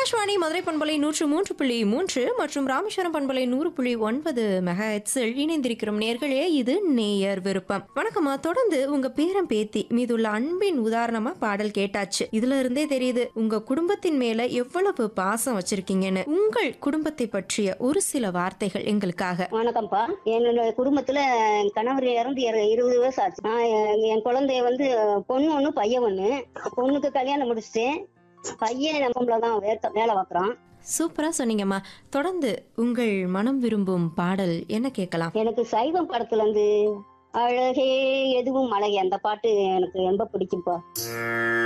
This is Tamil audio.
ஆகாஷ்வாணி மதுரை பண்பலை நூற்று மூன்று புள்ளி மூன்று மற்றும் ராமேஸ்வரம் பண்பலை நூறு புள்ளி ஒன்பது மெகா ஹெட்ஸில் இணைந்திருக்கிறோம் நேர்களே இது நேயர் விருப்பம் வணக்கம்மா தொடர்ந்து உங்க பேரம் பேத்தி மீதுள்ள அன்பின் உதாரணமா பாடல் கேட்டாச்சு இதுல இருந்தே தெரியுது உங்க குடும்பத்தின் மேல எவ்வளவு பாசம் வச்சிருக்கீங்கன்னு உங்கள் குடும்பத்தை பற்றிய ஒரு சில வார்த்தைகள் எங்களுக்காக வணக்கம்ப்பா என்னோட குடும்பத்துல என் கணவர் இறந்து இரு- இருபது வருஷம் ஆச்சு நான் என் என் குழந்தைய வந்து பொண்ணு ஒண்ணு பையன் ஒண்ணு பொண்ணுக்கு கல்யாணம் முடிச்சிட்டேன் பையன் நம்மள தான் வேலை வேலை பார்க்கறான் சூப்பரா சொன்னீங்கம்மா தொடர்ந்து உங்கள் மனம் விரும்பும் பாடல் என்ன கேட்கலாம் எனக்கு சைவம் படத்துல இருந்து அழகே எதுவும் அழகே அந்த பாட்டு எனக்கு ரொம்ப பிடிக்கும்ப்பா